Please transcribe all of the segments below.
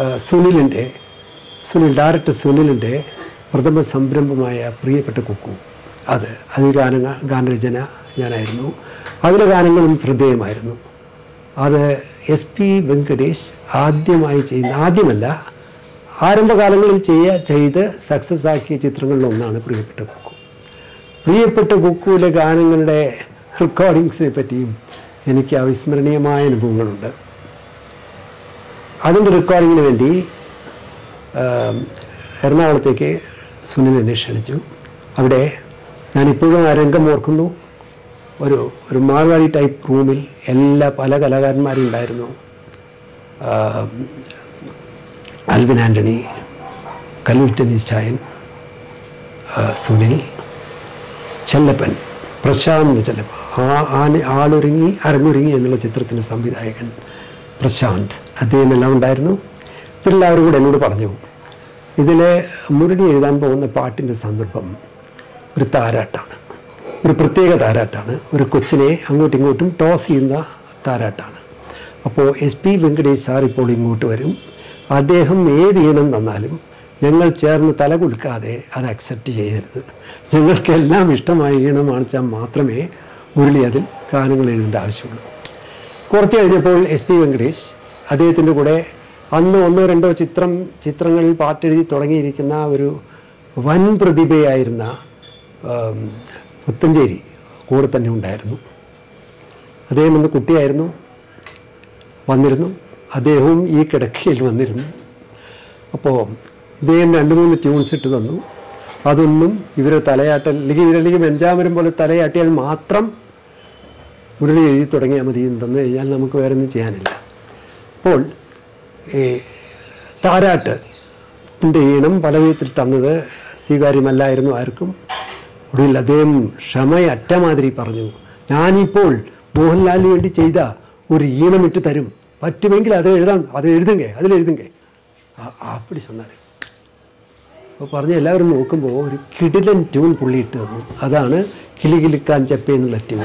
ആ, സുനിലിൻ്റെ സുനിൽ ഡയറക്ടർ സുനിലിൻ്റെ പ്രഥമ സംരംഭമായ പ്രിയപ്പെട്ട കുക്കു അത് അത് ഗാന ഗാനരചന ഞാനായിരുന്നു അതിലെ ഗാനങ്ങളും ശ്രദ്ധേയമായിരുന്നു അത് എസ് പി വെങ്കടേഷ് ആദ്യമായി ചെയ്യുന്ന ആദ്യമല്ല ആരംഭകാലങ്ങളിൽ ചെയ്യ ചെയ്ത് സക്സസ് ആക്കിയ ചിത്രങ്ങളിലൊന്നാണ് പ്രിയപ്പെട്ട കുക്കു പ്രിയപ്പെട്ട കുക്കുവിലെ ഗാനങ്ങളുടെ റെക്കോർഡിങ്സിനെ പറ്റിയും എനിക്ക് അവിസ്മരണീയമായ അനുഭവങ്ങളുണ്ട് അതിൻ്റെ റെക്കോർഡിങ്ങിന് വേണ്ടി ആം, എറണാകുളത്തേക്ക് സുനിൽ എന്നെ ക്ഷണിച്ചു അവിടെ ഞാനിപ്പോഴും ആ രംഗം ഓർക്കുന്നു ഒരു ഒരു മാർവാടി ടൈപ്പ് റൂമിൽ എല്ലാ പല കലാകാരന്മാരും ഉണ്ടായിരുന്നു ആം, ആൽവിൻ ആൻ്റണി കല്ലൂർ ടെന്നീസ് ചായൻ ആ, സുനിൽ ചെല്ലപ്പൻ പ്രശാന്ത് ചെല്ലപ്പൻ ആ ആന ആളൊരുങ്ങി അരങ്ങൊരുങ്ങി എന്നുള്ള ചിത്രത്തിൻ്റെ സംവിധായകൻ പ്രശാന്ത് അദ്ദേഹം എല്ലാം ഉണ്ടായിരുന്നു ഇവരെല്ലാവരും കൂടെ എന്നോട് പറഞ്ഞു ഇതിൽ മുരളി എഴുതാൻ പോകുന്ന പാട്ടിൻ്റെ സന്ദർഭം ഒരു താരാട്ടാണ് ഒരു പ്രത്യേക താരാട്ടാണ് ഒരു കൊച്ചിനെ അങ്ങോട്ടും ഇങ്ങോട്ടും ടോസ് ചെയ്യുന്ന താരാട്ടാണ് അപ്പോൾ എസ് പി വെങ്കടേഷ് സാർ ഇപ്പോൾ ഇങ്ങോട്ട് വരും അദ്ദേഹം ഏത് ഈണം തന്നാലും ഞങ്ങൾ ചേർന്ന് തല കുലുക്കാതെ അത് അക്സെപ്റ്റ് ചെയ്യരുത് ഞങ്ങൾക്കെല്ലാം ഇഷ്ടമായ ഈണം കാണിച്ചാൽ മാത്രമേ മുരളി അതിൽ ഗാനങ്ങൾ എഴുതേണ്ട ആവശ്യമുള്ളൂ കുറച്ച് കഴിഞ്ഞപ്പോൾ എസ് പി വെങ്കടേഷ് അദ്ദേഹത്തിൻ്റെ കൂടെ അന്ന് ഒന്നോ രണ്ടോ ചിത്രം ചിത്രങ്ങളിൽ പാട്ടെഴുതി തുടങ്ങിയിരിക്കുന്ന ഒരു വൻ പ്രതിഭയായിരുന്ന ആം, പുത്തഞ്ചേരി കൂടെ തന്നെ ഉണ്ടായിരുന്നു അദ്ദേഹം അന്ന് കുട്ടിയായിരുന്നു വന്നിരുന്നു അദ്ദേഹവും ഈ കിടക്കയിൽ വന്നിരുന്നു അപ്പോൾ ഇദ്ദേഹം രണ്ട് മൂന്ന് ട്യൂൺസ് ഇട്ട് തന്നു അതൊന്നും ഇവരെ തലയാട്ടൽ അല്ലെങ്കിൽ ഇവരല്ലെങ്കിൽ വെഞ്ചാമരം പോലെ തലയാട്ടിയാൽ മാത്രം മുരളി എഴുതി തുടങ്ങിയാൽ മതി എന്ന് തന്നു കഴിഞ്ഞാൽ നമുക്ക് വേറെ ഒന്നും ചെയ്യാനില്ല അപ്പോൾ ഈ താരാട്ട് ൻ്റെ ഈണം പല വിധത്തിൽ തന്നത് സ്വീകാര്യമല്ലായിരുന്നു ആർക്കും ഒടുവിൽ അദ്ദേഹം ക്ഷമയറ്റ മാതിരി പറഞ്ഞു ഞാനിപ്പോൾ മോഹൻലാലിന് വേണ്ടി ചെയ്ത ഒരു ഈണമിട്ട് തരും പറ്റുമെങ്കിൽ അത് എഴുതാം അത് എഴുതുങ്കേ അതിലെഴുതുങ്കേ ആ- ആപ്പിടി சொன்னார் അപ്പോൾ പറഞ്ഞ് എല്ലാവരും നോക്കുമ്പോൾ ഒരു കിടിലൻ ട്യൂൺ പുള്ളി ഇട്ട് തന്നു അതാണ് കിളി കിളിക്കാൻ ചെപ്പ എന്നുള്ള ട്യൂൺ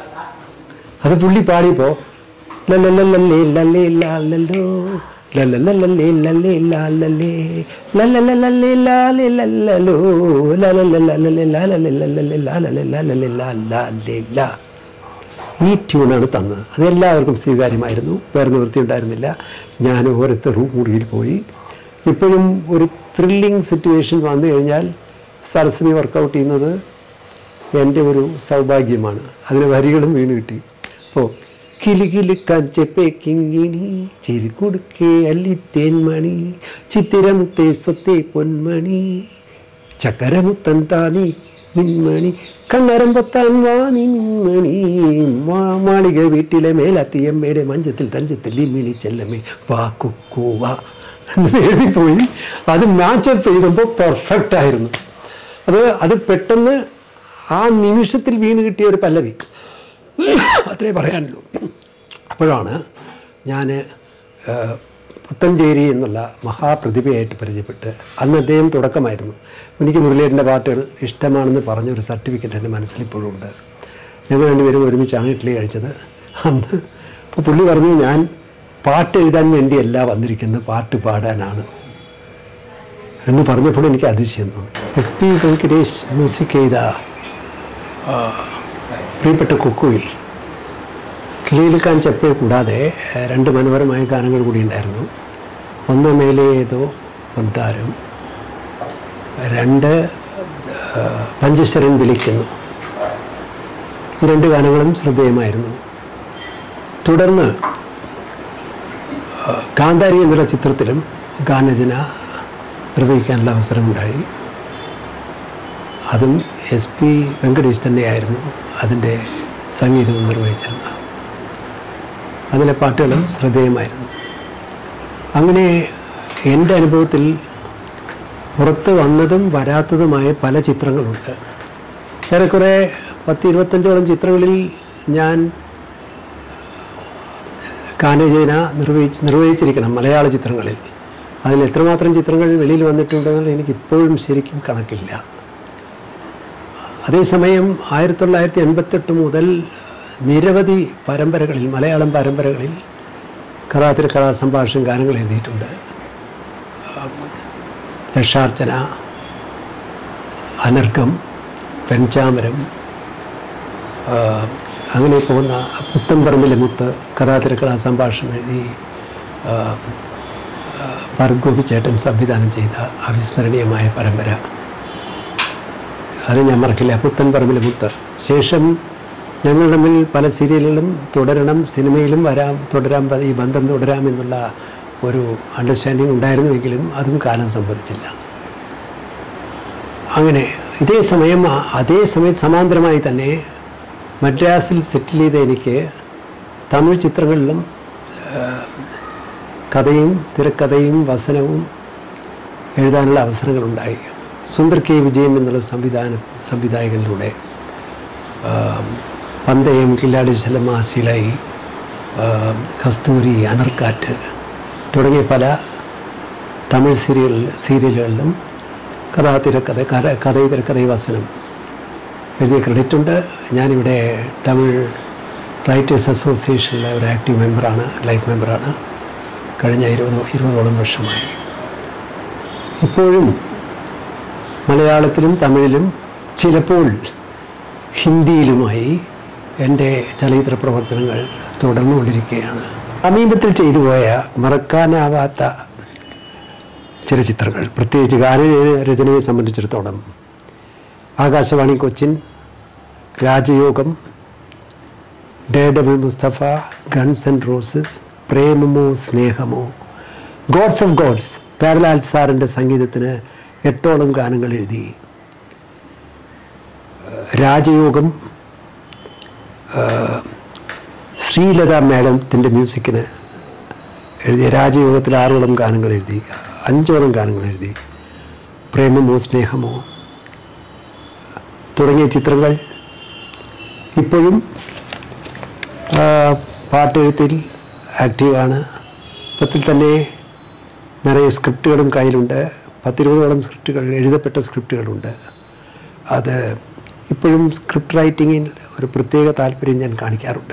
അത് പുള്ളി പാടിയപ്പോൾ ലല്ലല്ലല്ലേ ലല്ലേ ലാലല്ലോ ലല്ലല്ലല്ലേ ലല്ലേ ലാലല്ലേ ലല്ലല്ലല്ലേ ലാലേ ലല്ലല്ലോ ലല്ലല്ലല്ലേ ലാലല്ലേ ലല്ലല്ലേ ലാലല്ലേ ലാലല്ലേ ലാലല്ലേ ലാ ഈ ട്യൂണാണ് തന്നത് അതെല്ലാവർക്കും സ്വീകാര്യമായിരുന്നു വേറെ നിവൃത്തി ഉണ്ടായിരുന്നില്ല ഞാൻ ഓരോരുത്തർ റൂം മുറിയിൽ പോയി ഇപ്പോഴും ഒരു ത്രില്ലിങ് സിറ്റുവേഷൻ വന്നു കഴിഞ്ഞാൽ സരസ്വതി വർക്കൗട്ട് ചെയ്യുന്നത് എൻ്റെ ഒരു സൗഭാഗ്യമാണ് അതിന് വരികളും വീണ് കിട്ടി അപ്പോൾ കിലുകിലുക്കാൻ ചെപ്പേ കിങ്ങിണി ചിരികൊടുക്കേ അല്ലി തേൻമണി ചിത്തിരമുത്തേ സ്വത്തേ പൊന്മണി ചക്കരമുത്തൻ താനി മിന്മണി കണ്ണരം പൊത്താൻ വാണി മിന്മണി മാ- മാളിക വീട്ടിലെ മേലാത്തിയമ്മയുടെ മഞ്ചത്തിൽ തഞ്ചത്തിൽ ഇമ്മിളി ചെല്ലമ്മേ വാ കുക്കു വാ അങ്ങനെ എഴുതിപ്പോയി അത് മാച്ചപ്പ് ചെയ്തപ്പോൾ പെർഫെക്റ്റ് ആയിരുന്നു അത് അത് പെട്ടെന്ന് ആ നിമിഷത്തിൽ വീണ് കിട്ടിയ ഒരു പല്ലവി അത്രേ പറയാനുള്ളൂ അപ്പോഴാണ് ഞാൻ പുത്തഞ്ചേരി എന്നുള്ള മഹാപ്രതിഭയായിട്ട് പരിചയപ്പെട്ട് അന്ന് അദ്ദേഹം തുടക്കമായിരുന്നു എനിക്ക് മുരളിയേട്ടൻ്റെ പാട്ടുകൾ ഇഷ്ടമാണെന്ന് പറഞ്ഞ ഒരു സർട്ടിഫിക്കറ്റ് എൻ്റെ മനസ്സിൽ ഇപ്പോഴും ഉണ്ട് ഞങ്ങൾ രണ്ടുപേരും ഒരുമിച്ചാണ് ഇഡ്ഡലി കഴിച്ചത് അന്ന് അപ്പോൾ പുള്ളി പറഞ്ഞു ഞാൻ പാട്ട് എഴുതാൻ വേണ്ടിയല്ല വന്നിരിക്കുന്നത് പാട്ട് പാടാനാണ് എന്ന് പറഞ്ഞപ്പോൾ എനിക്ക് അതിശയം തോന്നി എസ് പി വെങ്കടേഷ് മ്യൂസിക് ചെയ്ത ആ, പ്രിയപ്പെട്ട കുക്കുവിൽ കിളിയിൽക്കാൻ ചെപ്പേ കൂടാതെ ഏഹ്, രണ്ട് മനോഹരമായ ഗാനങ്ങൾ കൂടി ഉണ്ടായിരുന്നു ഒന്ന് മേലെ ഏതോ പൊന്താരം രണ്ട് ആ, പഞ്ചശരൻ വിളിക്കുന്നു ഈ രണ്ട് ഗാനങ്ങളും ശ്രദ്ധേയമായിരുന്നു തുടർന്ന് ആ, കാന്താരി എന്നുള്ള ചിത്രത്തിലും ഗാനരചന നിർവഹിക്കാനുള്ള അവസരമുണ്ടായി അതും എസ് പി വെങ്കടേഷ് തന്നെയായിരുന്നു അതിൻ്റെ സംഗീതവും നിർവഹിച്ചിരുന്നത് അതിലെ പാട്ടുകളും ശ്രദ്ധേയമായിരുന്നു അങ്ങനെ എൻ്റെ അനുഭവത്തിൽ പുറത്ത് വന്നതും വരാത്തതുമായ പല ചിത്രങ്ങളുണ്ട് ഏറെക്കുറെ പത്ത് ഇരുപത്തഞ്ചോളം ചിത്രങ്ങളിൽ ഞാൻ ഗാനരചന നിർവഹിച്ച് നിർവഹിച്ചിരിക്കണം മലയാള ചിത്രങ്ങളിൽ അതിൽ എത്രമാത്രം ചിത്രങ്ങൾ വെളിയിൽ വന്നിട്ടുണ്ടെന്നുള്ള എനിക്ക് ഇപ്പോഴും ശരിക്കും കണക്കില്ല അതേസമയം ആയിരത്തി തൊള്ളായിരത്തി എൺപത്തെട്ട് മുതൽ നിരവധി പരമ്പരകളിൽ മലയാളം പരമ്പരകളിൽ കഥാതിര കഥാസംഭാഷണം ഗാനങ്ങൾ എഴുതിയിട്ടുണ്ട് രക്ഷാർച്ചന അനർഘം പെൺചാമരം ആ, അങ്ങനെ പോകുന്ന പുത്തൻപറമ്പിലെ മുത്ത് കഥാതിരക്കഥാ സംഭാഷണം എഴുതി ആ, ആ, ഭരത് ഗോപി ചേട്ടൻ സംവിധാനം ചെയ്ത അവിസ്മരണീയമായ പരമ്പര അത് ഞാൻ മറക്കില്ല പുത്തൻപറമ്പിലെ മുത്ത് ശേഷം ഞങ്ങൾ തമ്മിൽ പല സീരിയലുകളും തുടരണം സിനിമയിലും വരാം തുടരാം പ- ഈ ബന്ധം തുടരാം എന്നുള്ള ഒരു അണ്ടർസ്റ്റാൻഡിങ് ഉണ്ടായിരുന്നുവെങ്കിലും അതും കാലം സംഭവിച്ചില്ല അങ്ങനെ ഇതേ സമയം ആ- അതേ സമയത്ത് സമാന്തരമായി തന്നെ മദ്രാസിൽ സെറ്റിൽ ചെയ്ത എനിക്ക് തമിഴ് ചിത്രങ്ങളിലും ആ, കഥയും തിരക്കഥയും വസനവും എഴുതാനുള്ള അവസരങ്ങളുണ്ടായി സുന്ദർ കെ വിജയൻ എന്നുള്ള സംവിധാന സംവിധായകനിലൂടെ ആ, പന്തയം കില്ലാടി ശലമ സിലൈ ആ, കസ്തൂരി അനർക്കാറ്റ് തുടങ്ങിയ പല തമിഴ് സീരിയൽ സീരിയലുകളിലും കഥാ തിരക്കഥ കഥ കഥ തിരക്കഥ വസനം എഴുതിയ ക്രെഡിറ്റ് ഉണ്ട് ഞാനിവിടെ തമിഴ് റൈറ്റേഴ്സ് അസോസിയേഷനിലെ ഒരു ആക്റ്റീവ് മെമ്പറാണ് ലൈഫ് മെമ്പറാണ് കഴിഞ്ഞ ഇരുപത് ഇരുപതോളം വർഷമായി ഇപ്പോഴും മലയാളത്തിലും തമിഴിലും ചിലപ്പോൾ ഹിന്ദിയിലുമായി എൻ്റെ ചലച്ചിത്ര പ്രവർത്തനങ്ങൾ തുടർന്നുകൊണ്ടിരിക്കുകയാണ് സമീപത്തിൽ ചെയ്തു പോയ മറക്കാനാവാത്ത ചില ചിത്രങ്ങൾ പ്രത്യേകിച്ച് ഗാനരചനയെ സംബന്ധിച്ചിടത്തോളം ആകാശവാണി കൊച്ചിൻ രാജയോഗം ഡേഡബിൾ മുസ്തഫ ഗൺസ് ആൻഡ് റോസസ് പ്രേമമോ സ്നേഹമോ ഗോഡ്സ് ഓഫ് ഗോഡ്സ് പാരലാൽ സാറിൻ്റെ സംഗീതത്തിന് എട്ടോളം ഗാനങ്ങൾ എഴുതി രാജയോഗം ആ, ശ്രീലത മാഡത്തിൻ്റെ മ്യൂസിക്കിന് എഴുതിയ രാജയോഗത്തിൽ ആറോളം ഗാനങ്ങൾ എഴുതി അഞ്ചോളം ഗാനങ്ങൾ എഴുതി പ്രേമമോ സ്നേഹമോ തുടങ്ങിയ ചിത്രങ്ങൾ ഇപ്പോഴും ആ, പാട്ടെഴുത്തിൽ ആക്റ്റീവാണ് പത്തിൽ തന്നെ നിറയെ സ്ക്രിപ്റ്റുകളും കയ്യിലുണ്ട് പത്തിരുപതോളം സ്ക്രിപ്റ്റുകൾ എഴുതപ്പെട്ട സ്ക്രിപ്റ്റുകളുണ്ട് അത് ഇപ്പോഴും സ്ക്രിപ്റ്റ് റൈറ്റിങ്ങിൽ ഒരു പ്രത്യേക താല്പര്യം ഞാൻ കാണിക്കാറുണ്ട്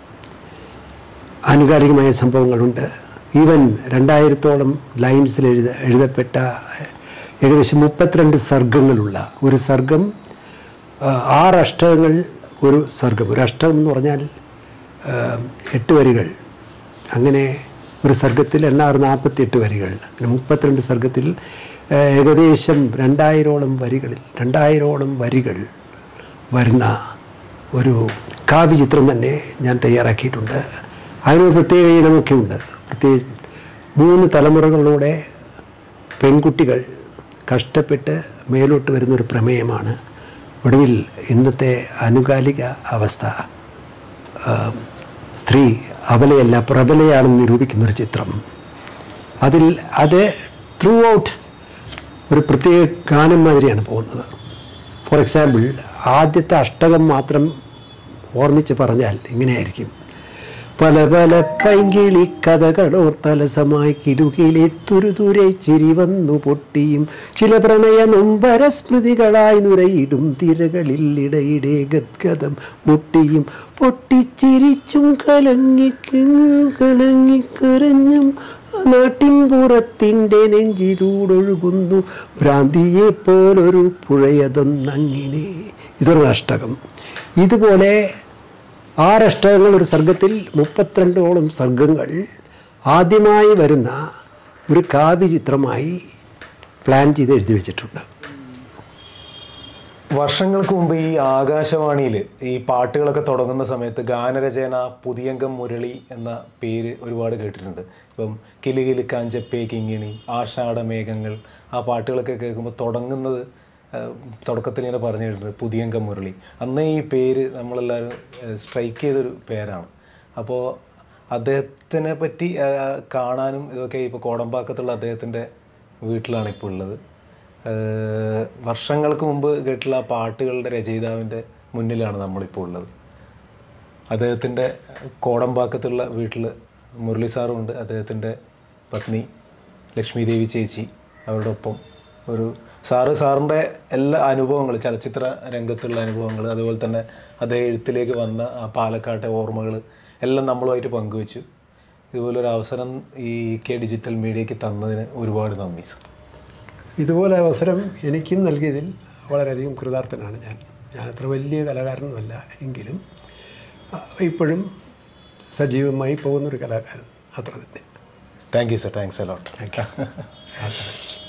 ആനുകാലികമായ സംഭവങ്ങളുണ്ട് ഈവൻ രണ്ടായിരത്തോളം ലൈൻസിൽ എഴുത എഴുതപ്പെട്ട ഏകദേശം മുപ്പത്തിരണ്ട് സർഗങ്ങളുള്ള ഒരു സർഗം ആ, ആറ് അഷ്ടകങ്ങൾ ഒരു സർഗം ഒരു അഷ്ടകം എന്ന് പറഞ്ഞാൽ ആ, എട്ട് വരികൾ അങ്ങനെ ഒരു സർഗത്തിൽ എണ്ണാറ് നാൽപ്പത്തിയെട്ട് വരികൾ അങ്ങനെ മുപ്പത്തിരണ്ട് സർഗത്തിൽ ആ, ഏകദേശം രണ്ടായിരോളം വരികളിൽ രണ്ടായിരോളം വരികൾ വരുന്ന ഒരു കാവ്യചിത്രം തന്നെ ഞാൻ തയ്യാറാക്കിയിട്ടുണ്ട് അതിനൊരു പ്രത്യേക ഇനമൊക്കെ ഉണ്ട് പ്രത്യേകിച്ച് മൂന്ന് തലമുറകളിലൂടെ പെൺകുട്ടികൾ കഷ്ടപ്പെട്ട് മേലോട്ട് വരുന്നൊരു പ്രമേയമാണ് ഒടുവിൽ ഇന്നത്തെ അനുകാലിക അവസ്ഥ ആ, സ്ത്രീ അബലയല്ല പ്രബലയാണെന്ന് നിരൂപിക്കുന്നൊരു ചിത്രം അതിൽ അത് ത്രൂ ഔട്ട് ഒരു പ്രത്യേക ഗാനം മാതിരിയാണ് പോകുന്നത് ഫോർ എക്സാമ്പിൾ ആദ്യത്തെ അഷ്ടകം മാത്രം ഓർമ്മിച്ച് പറഞ്ഞാൽ ഇങ്ങനെയായിരിക്കും പല പല പൈങ്കിളി കഥകളോർ തലസമായി കിടുകിലെ തുരുതുരെ ചിരി വന്നു പൊട്ടിയും ചില പ്രണയ നൊമ്പര സ്മൃതികളായി നുരയിടും തിരകളിൽ ഇടയിടെ ഗദ്ഗതം മുട്ടിയും പൊട്ടിച്ചിരിച്ചും കലങ്ങിക്കും കലങ്ങിക്കരഞ്ഞും നാട്ടിൻ പുറത്തിൻ്റെ നെഞ്ചിലൂടൊഴുകുന്നു ഭ്രാന്തിയെ പോലൊരു പുഴയതൊന്നങ്ങിനെ ഇതൊരു അഷ്ടകം ഇതുപോലെ ആറഷ്ടകങ്ങൾ ഒരു സർഗത്തിൽ മുപ്പത്തിരണ്ടോളം സർഗങ്ങൾ ആദ്യമായി വരുന്ന ഒരു കാവ്യചിത്രമായി പ്ലാൻ ചെയ്ത് എഴുതി വെച്ചിട്ടുണ്ട് വർഷങ്ങൾക്ക് മുമ്പ് ഈ ആകാശവാണിയിൽ ഈ പാട്ടുകളൊക്കെ തുടങ്ങുന്ന സമയത്ത് ഗാനരചന പുതിയങ്കം മുരളി എന്ന പേര് ഒരുപാട് കേട്ടിട്ടുണ്ട് ഇപ്പം കിലുകിലു കാഞ്ചപ്പേ കിങ്ങിണി ആഷാഢ മേഘങ്ങൾ ആ പാട്ടുകളൊക്കെ കേൾക്കുമ്പോൾ തുടങ്ങുന്നത് ആ, തുടക്കത്തിൽ ഇങ്ങനെ പറഞ്ഞു കേട്ടിട്ടുണ്ട് പുതിയങ്കം മുരളി അന്ന് ഈ പേര് നമ്മളെല്ലാവരും സ്ട്രൈക്ക് ചെയ്തൊരു പേരാണ് അപ്പോൾ അദ്ദേഹത്തിനെ പറ്റി ആ, കാണാനും ഇതൊക്കെ ഇപ്പോൾ കോടമ്പാക്കത്തുള്ള അദ്ദേഹത്തിൻ്റെ വീട്ടിലാണ് ഇപ്പോൾ ഉള്ളത് ഏഹ് വർഷങ്ങൾക്ക് മുമ്പ് കേട്ടുള്ള ആ പാട്ടുകളുടെ രചയിതാവിൻ്റെ മുന്നിലാണ് നമ്മളിപ്പോൾ ഉള്ളത് അദ്ദേഹത്തിൻ്റെ കോടമ്പാക്കത്തുള്ള വീട്ടിൽ മുരളി സാറുമുണ്ട് അദ്ദേഹത്തിൻ്റെ പത്നി ലക്ഷ്മി ദേവി ചേച്ചി അവരുടെ ഒപ്പം ഒരു സാറ് സാറിൻ്റെ എല്ലാ അനുഭവങ്ങൾ ചലച്ചിത്ര രംഗത്തുള്ള അനുഭവങ്ങൾ അതുപോലെ തന്നെ അദ്ദേഹം എഴുത്തിലേക്ക് വന്ന ആ പാലക്കാട്ടെ ഓർമ്മകൾ എല്ലാം നമ്മളുമായിട്ട് പങ്കുവച്ചു ഇതുപോലൊരു അവസരം ഈ കെ ഡിജിറ്റൽ മീഡിയയ്ക്ക് തന്നതിന് ഒരുപാട് നന്ദി സാർ ഇതുപോലെ അവസരം എനിക്കും നൽകിയതിൽ വളരെയധികം കൃതാർത്ഥനാണ് ഞാൻ ഞാൻ അത്ര വലിയ കലാകാരനൊന്നുമല്ല എങ്കിലും ആ, ഇപ്പോഴും സജീവമായി പോകുന്നൊരു കലാകാരൻ അത്ര തന്നെ thank you sir thanks a lot thank you all the best